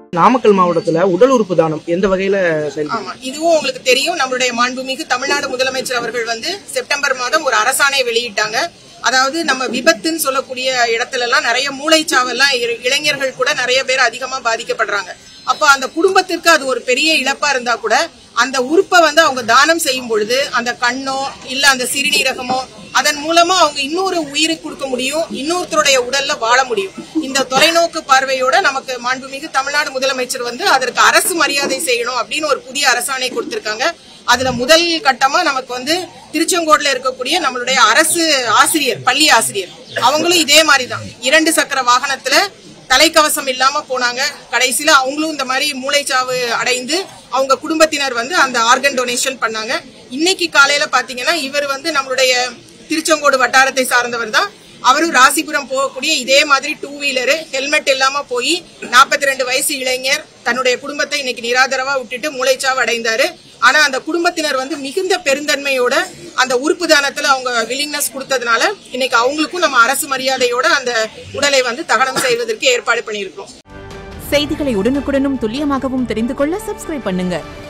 நாமக்கல் மாவட்டத்துல உடல் உறுப்பு தானம் எந்த வகையில செயல்படும் ஆமா இதுவும் உங்களுக்கு தெரியும் நம்மளுடைய மாண்புமிகு தமிழ்நாடு முதலமைச்சர் அவர்கள் வந்து செப்டம்பர் மாதம் ஒரு அரசாணை வெளியிட்டாங்க அதாவது நம்ம விபத்துன்னு சொல்லக்கூடிய இடத்துல எல்லாம் நிறைய மூளைச்சாவெல்லாம் இ- இளைஞர்கள் கூட நிறைய பேர் அதிகமா பாதிக்கப்படுறாங்க அப்ப அந்த குடும்பத்திற்கு அது ஒரு பெரிய இழப்பா இருந்தா கூட அந்த உறுப்பை வந்து அவங்க தானம் செய்யும் பொழுது அந்த கண்ணோ இல்ல அந்த சிறுநீரகமோ அதன் மூலமா அவங்க இன்னொரு உயிருக்கு கொடுக்க முடியும் இன்னொருத்தருடைய உடல்ல வாழ முடியும் இந்த தொலைநோக்கு பார்வையோட நமக்கு மாண்புமிகு தமிழ்நாடு முதலமைச்சர் வந்து அதற்கு அரசு மரியாதை செய்யணும் அப்படின்னு ஒரு புதிய அரசாணை கொடுத்திருக்காங்க அதுல முதல் கட்டமா நமக்கு வந்து திருச்செங்கோடுல இருக்கக்கூடிய நம்மளுடைய அரசு ஆசிரியர் பள்ளி ஆசிரியர் அவங்களும் இதே மாதிரிதான் இரண்டு சக்கர வாகனத்துல தலைக்கவசம் இல்லாம போனாங்க கடைசியில அவங்களும் இந்த மாதிரி மூளைச்சாவு அடைந்து அவங்க குடும்பத்தினர் வந்து அந்த ஆர்கன் டொனேஷன் பண்ணாங்க இன்னைக்கு காலையில பாத்தீங்கன்னா இவர் வந்து நம்மளுடைய திருச்செங்கோடு வட்டாரத்தை சார்ந்தவர் தான் அவரும் ராசிபுரம் போகக்கூடிய இதே மாதிரி டூ வீலரு ஹெல்மெட் இல்லாம போய் 42 ரெண்டு வயசு இளைஞர் தன்னுடைய குடும்பத்தை இன்னைக்கு நிராதரவா விட்டுட்டு மூளைச்சாவு அடைந்தாரு ஆனா அந்த குடும்பத்தினர் வந்து மிகுந்த பெருந்தன்மையோட அந்த உறுப்பு தானத்துல அவங்க வில்லிங்னஸ் கொடுத்ததுனால இன்னைக்கு அவங்களுக்கும் நம்ம அரசு மரியாதையோட அந்த உடலை வந்து தகனம் செய்வதற்கு ஏற்பாடு பண்ணியிருக்கோம் செய்திகளை உடனுக்குடனும் துல்லியமாகவும் தெரிந்து கொள்ள சப்ஸ்கிரைப் பண்ணுங்க